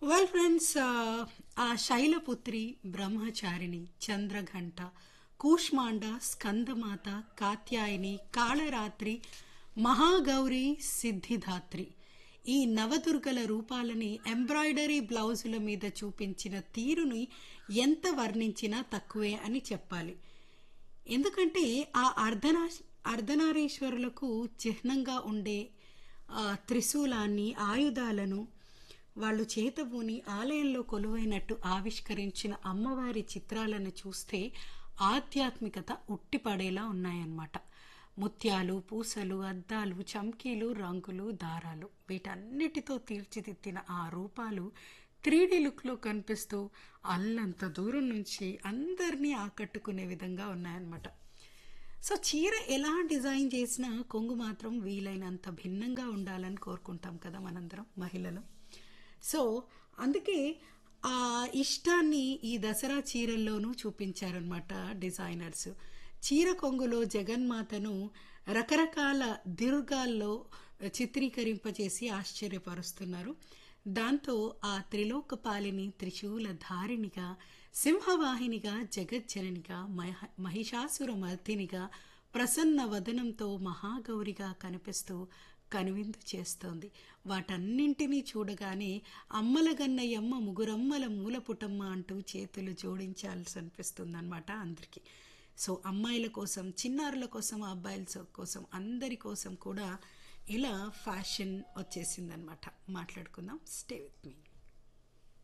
well friends ఆ శైలపుత్రి బ్రహ్మచారిణి చంద్రఘంట కూష్మాండ స్కందమాత కాత్యాయని కాళరాత్రి మహాగౌరి సిద్ధిదాత్రి ఈ నవదుర్గల రూపాలని embroidery బ్లౌజుల మీద చూపించిన తీరుని ఎంత వర్ణించినా తక్కువే అని చెప్పాలి ఎందుకంటే ఆ అర్ధనా అర్ధనారీశ్వరులకు చిహ్నంగా ఉండే ఆ త్రిశూలాన్ని ఆయుధాలను వాళ్ళు చేతబూని ఆలయంలో కొలువైనట్టు ఆవిష్కరించిన అమ్మవారి చిత్రాలను చూస్తే ఆధ్యాత్మికత ఉట్టిపడేలా ఉన్నాయన్నమాట ముత్యాలు పూసలు అద్దాలు చమ్కీలు రంగులు దారాలు వీటన్నిటితో తీర్చిదిద్దిన ఆ రూపాలు త్రీడీ లుక్లో కనిపిస్తూ అల్లంత దూరం నుంచి అందరినీ ఆకట్టుకునే విధంగా ఉన్నాయన్నమాట సో చీర ఎలా డిజైన్ చేసినా కొంగు మాత్రం వీలైనంత భిన్నంగా ఉండాలని కోరుకుంటాం కదా మనందరం మహిళలు సో అందుకే ఆ ఇష్టాన్ని ఈ దసరా చీరల్లోనూ చూపించారనమాట డిజైనర్స్ చీర కొంగులో జగన్మాతను రకరకాల దిర్గాల్లో చిత్రీకరింపజేసి ఆశ్చర్యపరుస్తున్నారు దాంతో ఆ త్రిలోకపాలిని త్రిశూల ధారిణిగా సింహవాహినిగా జగజ్జననిగా మహ మహిషాసుర మర్దినిగా ప్రసన్న వదనంతో మహాగౌరిగా కనిపిస్తూ కనువిందు చేస్తోంది వాటన్నింటినీ చూడగానే అమ్మలగన్నయమ్మ ముగురమ్మల మూలపుటమ్మ అంటూ చేతులు జోడించాల్సి అనిపిస్తుంది అనమాట అందరికీ సో అమ్మాయిల కోసం చిన్నారుల కోసం అబ్బాయిల కోసం అందరి కోసం కూడా ఇలా ఫ్యాషన్ వచ్చేసిందనమాట మాట్లాడుకుందాం స్టే విత్ మీ